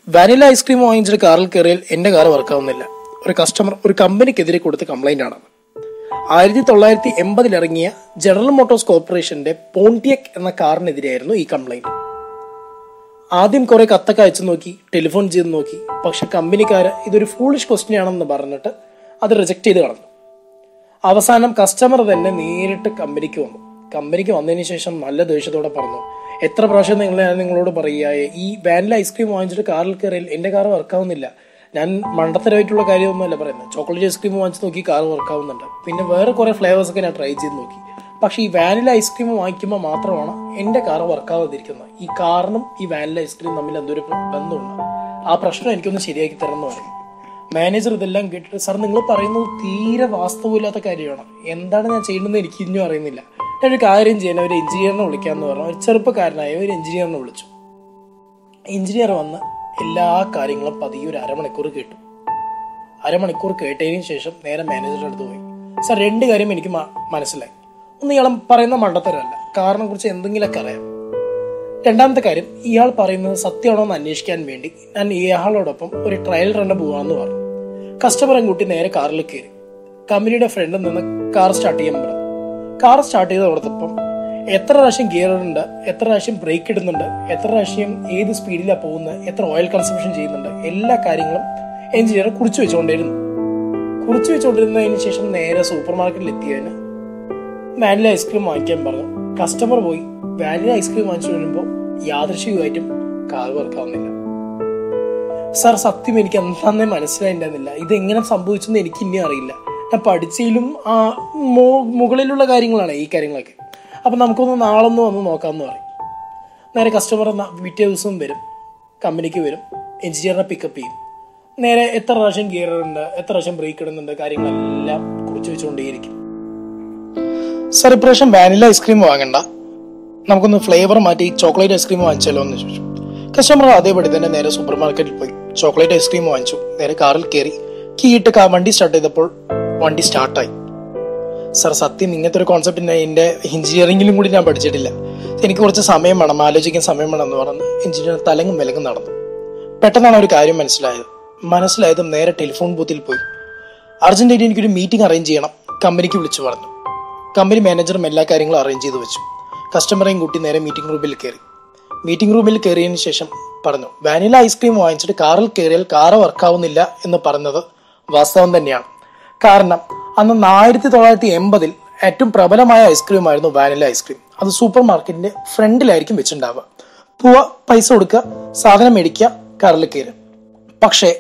vanilla ice cream വാങ്ങിച്ചിട്ട് കാറിൽ കയറിയാൽ എന്റെ കാർ വർക്കാവുന്നില്ല ഒരു കസ്റ്റമർ ഒരു കമ്പനിക്കെതിരെ കൊടുത്ത കംപ്ലൈന്റ് ആണ് ആയിരത്തി തൊള്ളായിരത്തി എൺപതിൽ ഇറങ്ങിയ ജനറൽ മോട്ടോഴ്സ് കോർപ്പറേഷന്റെ പോണ്ടിയക് എന്ന കാറിനെതിരെയായിരുന്നു ഈ കംപ്ലൈന്റ് ആദ്യം കുറെ കത്തൊക്കെ അയച്ചു നോക്കി ടെലിഫോൺ ചെയ്ത് നോക്കി പക്ഷെ കമ്പനിക്കാര് ഇതൊരു ഫൂളിഷ് ക്വസ്റ്റ്യൻ ആണെന്ന് പറഞ്ഞിട്ട് അത് റിജക്ട് ചെയ്ത് കളഞ്ഞു അവസാനം കസ്റ്റമർ തന്നെ നേരിട്ട് കമ്പനിക്ക് വന്നു കമ്പനിക്ക് വന്നതിന് ശേഷം നല്ല ദേഷ്യത്തോടെ പറഞ്ഞു എത്ര പ്രാവശ്യം നിങ്ങൾ ഞാൻ നിങ്ങളോട് പറയുക ഈ വാനില ഐസ്ക്രീം വാങ്ങിച്ചിട്ട് കാറിൽ കയറിയാൽ എന്റെ കാർ വർക്കാവുന്നില്ല ഞാൻ മണ്ടത്തരമായിട്ടുള്ള കാര്യമൊന്നുമല്ല പറയുന്നത് ചോക്ലേറ്റ് ഐസ്ക്രീം വാങ്ങിച്ച് നോക്കി കാർ വർക്കാവുന്നുണ്ട് പിന്നെ വേറെ കുറെ ഫ്ലേവേഴ്സ് ഒക്കെ ഞാൻ ട്രൈ ചെയ്ത് നോക്കി പക്ഷേ ഈ വാനില ഐസ്ക്രീം വാങ്ങിക്കുമ്പോൾ മാത്രമാണ് എന്റെ കാർ വർക്കാവാതിരിക്കുന്നത് ഈ കാറിനും ഈ വാനില ഐസ്ക്രീം തമ്മിൽ എന്തൊരു ബന്ധമുണ്ട് ആ പ്രശ്നം എനിക്കൊന്ന് ശരിയാക്കി തരണം എന്ന് പറയും മാനേജർ ഇതെല്ലാം കേട്ടിട്ട് സാർ നിങ്ങൾ പറയുന്നത് തീരെ വാസ്തവമില്ലാത്ത കാര്യമാണ് എന്താണ് ഞാൻ ചെയ്യുന്നത് എനിക്ക് ഇനിയും അറിയുന്നില്ല ഞാൻ ഒരു കാര്യം ചെയ്യാൻ ഒരു എഞ്ചിനീയറിനെ വിളിക്കാന്ന് പറഞ്ഞു ഒരു ചെറുപ്പക്കാരനായ ഒരു എഞ്ചിനീയറിനെ വിളിച്ചു എഞ്ചിനീയർ വന്ന് എല്ലാ കാര്യങ്ങളും പതിയെ ഒരു അരമണിക്കൂർ കേട്ടു അരമണിക്കൂർ കേട്ടതിന് ശേഷം നേരെ മാനേജറുടെ അടുത്ത് പോയി സാർ രണ്ട് കാര്യം എനിക്ക് മ- മനസ്സിലായി ഒന്ന് ഇയാൾ പറയുന്ന മണ്ടത്തരമല്ല കാറിനെ കുറിച്ച് എന്തെങ്കിലുമൊക്കെ അറിയാം രണ്ടാമത്തെ കാര്യം ഇയാൾ പറയുന്നത് സത്യമാണോ എന്ന് അന്വേഷിക്കാൻ വേണ്ടി ഞാൻ ഇയാളോടൊപ്പം ഒരു ട്രയൽ റണ്ണ് പോവാന്ന് പറഞ്ഞു കസ്റ്റമറെ കൂട്ടി നേരെ കാറിൽ കയറി കമ്പനിയുടെ ഫ്രണ്ടിൽ നിന്ന് കാർ സ്റ്റാർട്ട് ചെയ്യാൻ പറഞ്ഞു കാർ സ്റ്റാർട്ട് ചെയ്ത് കൊടുത്തപ്പം എത്ര പ്രാവശ്യം ഗിയർ ഉണ്ട് എത്ര പ്രാവശ്യം ബ്രേക്ക് ഇടുന്നുണ്ട് എത്ര പ്രാവശ്യം ഏത് സ്പീഡിലാണ് പോകുന്നത് എത്ര ഓയിൽ കൺസംഷൻ ചെയ്യുന്നുണ്ട് എല്ലാ കാര്യങ്ങളും എഞ്ചിനീയർ കുറിച്ചു വെച്ചുകൊണ്ടിരുന്നു കുറിച്ചു വെച്ചുകൊണ്ടിരുന്നതിന് ശേഷം നേരെ സൂപ്പർ മാർക്കറ്റിൽ എത്തിയതിന് വാനില ഐസ്ക്രീം വാങ്ങിക്കാൻ പറഞ്ഞു കസ്റ്റമർ പോയി വാനില ഐസ്ക്രീം വാങ്ങിച്ചു വരുമ്പോൾ യാദൃശികമായിട്ടും കാർ വർക്കാവുന്നില്ല സാർ സത്യം എനിക്ക് എന്താന്നേ മനസ്സിലായിട്ടുണ്ടായിരുന്നില്ല ഇത് എങ്ങനെ സംഭവിച്ചെന്ന് എനിക്ക് ഇനി അറിയില്ല ഞാൻ പഠിച്ചതിലും ആ മു- മുകളിലുള്ള കാര്യങ്ങളാണ് ഈ കാര്യങ്ങളൊക്കെ അപ്പൊ നമുക്കൊന്ന് നാളൊന്ന് വന്ന് നോക്കാമെന്ന് പറയും നേരെ കസ്റ്റമർ പിറ്റേ ദിവസം വരും കമ്പനിക്ക് വരും എഞ്ചിനീയറിനെ പിക്കപ്പ് ചെയ്യും നേരെ എത്ര പ്രാവശ്യം ഗിയർ ഉണ്ട് എത്ര പ്രാവശ്യം ബ്രേക്ക് ഇടുന്നുണ്ട് കാര്യങ്ങളെല്ലാം കുറിച്ച് വെച്ചുകൊണ്ടേയിരിക്കും സാർ ഇപ്രാവശ്യം വാനില ഐസ്ക്രീം വാങ്ങണ്ട നമുക്കൊന്ന് ഫ്ലേവർ മാറ്റി ചോക്ലേറ്റ് ഐസ്ക്രീം വാങ്ങിച്ചാലോ എന്ന് ചോദിച്ചു കസ്റ്റമർ അതേപടി തന്നെ നേരെ സൂപ്പർ മാർക്കറ്റിൽ പോയി ചോക്ലേറ്റ് ഐസ്ക്രീം വാങ്ങിച്ചു നേരെ കാറിൽ കയറി കീ ഇട്ട് കാ- വണ്ടി സ്റ്റാർട്ട് ചെയ്തപ്പോൾ വണ്ടി സ്റ്റാർട്ടായി സാർ സത്യം ഇങ്ങനത്തെ ഒരു കോൺസെപ്റ്റ് എൻ്റെ എഞ്ചിനീയറിംഗിലും കൂടി ഞാൻ പഠിച്ചിട്ടില്ല എനിക്ക് കുറച്ച് സമയം വേണം ആലോചിക്കാൻ സമയം വേണം എന്ന് പറഞ്ഞ് എഞ്ചിനീയർ തലങ്ങും വിലങ്ങും നടന്നു പെട്ടെന്നാണ് ഒരു കാര്യം മനസ്സിലായത് മനസ്സിലായതും നേരെ ടെലിഫോൺ ബൂത്തിൽ പോയി അർജന്റായിട്ട് എനിക്കൊരു മീറ്റിംഗ് അറേഞ്ച് ചെയ്യണം കമ്പനിക്ക് വിളിച്ചു പറഞ്ഞു കമ്പനി മാനേജറും എല്ലാ കാര്യങ്ങളും അറേഞ്ച് ചെയ്ത് വെച്ചു കസ്റ്റമറേയും കൂട്ടി നേരെ മീറ്റിംഗ് റൂമിൽ കയറി മീറ്റിംഗ് റൂമിൽ കയറിയതിന് ശേഷം പറഞ്ഞു വാനില ഐസ്ക്രീം വാങ്ങിച്ചിട്ട് കാറിൽ കയറിയാൽ കാറ് വർക്കാവുന്നില്ല എന്ന് പറഞ്ഞത് വാസ്തവം തന്നെയാണ് കാരണം അന്ന് ആയിരത്തി തൊള്ളായിരത്തി എൺപതിൽ ഏറ്റവും പ്രബലമായ ഐസ്ക്രീം ആയിരുന്നു വാനില ഐസ്ക്രീം അത് സൂപ്പർ മാർക്കറ്റിന്റെ ഫ്രണ്ടിലായിരിക്കും വെച്ചിട്ടുണ്ടാവുക പോവുക പൈസ കൊടുക്കുക സാധനം മേടിക്കുക കാറിൽ കയറുക പക്ഷേ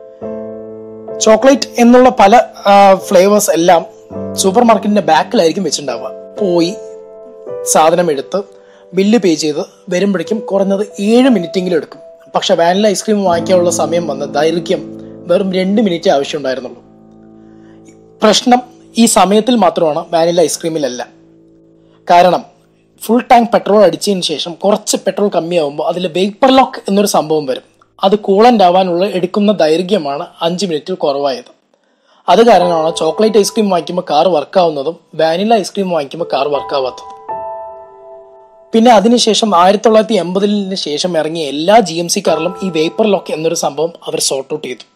ചോക്ലേറ്റ് എന്നുള്ള പല ഫ്ലേവേഴ്സ് എല്ലാം സൂപ്പർ മാർക്കറ്റിന്റെ ബാക്കിലായിരിക്കും വെച്ചിട്ടുണ്ടാവുക പോയി സാധനം എടുത്ത് ബില്ല് പേ ചെയ്ത് വരുമ്പോഴേക്കും കുറഞ്ഞത് ഏഴ് മിനിറ്റെങ്കിലും എടുക്കും പക്ഷെ വാനില ഐസ്ക്രീം വാങ്ങിക്കാനുള്ള സമയം വന്ന് ദൈർഘ്യം വെറും രണ്ട് മിനിറ്റ് ആവശ്യമുണ്ടായിരുന്നുള്ളൂ പ്രശ്നം ഈ സമയത്തിൽ മാത്രമാണ് വാനില ഐസ്ക്രീമിലല്ല കാരണം ഫുൾ ടാങ്ക് പെട്രോൾ അടിച്ചതിന് ശേഷം കുറച്ച് പെട്രോൾ കമ്മിയാവുമ്പോൾ അതിൽ വേപ്പർ ലോക്ക് എന്നൊരു സംഭവം വരും അത് കൂളൻ്റ് ആവാനുള്ള എടുക്കുന്ന ദൈർഘ്യമാണ് അഞ്ച് മിനിറ്റിൽ കുറവായത് അത് കാരണമാണ് ചോക്ലേറ്റ് ഐസ്ക്രീം വാങ്ങിക്കുമ്പോൾ കാർ വർക്കാവുന്നതും വാനില ഐസ്ക്രീം വാങ്ങിക്കുമ്പോൾ കാർ വർക്കാവാത്തതും പിന്നെ അതിനുശേഷം ആയിരത്തി തൊള്ളായിരത്തി എൺപതിന് ശേഷം ഇറങ്ങിയ എല്ലാ ജി എം സി കാറിലും ഈ വേപ്പർ ലോക്ക് എന്നൊരു സംഭവം അവർ സോർട്ട് ഔട്ട് ചെയ്തു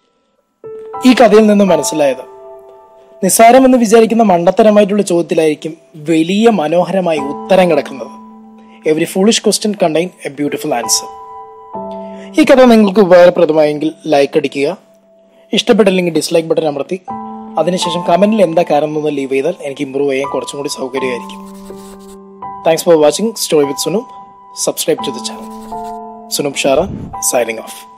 ഈ കഥയിൽ നിന്ന് മനസ്സിലായത് നിസ്സാരമെന്ന് വിചാരിക്കുന്ന മണ്ടത്തരമായിട്ടുള്ള ചോദ്യത്തിലായിരിക്കും വലിയ മനോഹരമായി ഉത്തരം കിടക്കുന്നത് every foolish question contain a beautiful answer ഈ കഥ നിങ്ങൾക്ക് ഉപകാരപ്രദമായെങ്കിൽ ലൈക്ക് അടിക്കുക ഇഷ്ടപ്പെട്ടില്ലെങ്കിൽ ഡിസ്ലൈക്ക് ബട്ടൺ അമർത്തി അതിനുശേഷം കമന്റിൽ എന്താ കാരണം എന്നൊന്ന് ലീവ് ചെയ്താൽ എനിക്ക് ഇമ്പ്രൂവ് ചെയ്യാൻ കുറച്ചും കൂടി സൗകര്യമായിരിക്കും thanks for watching story with Sunu subscribe to the channel സുനുപ് ഷാറ സൈനിങ് ഓഫ്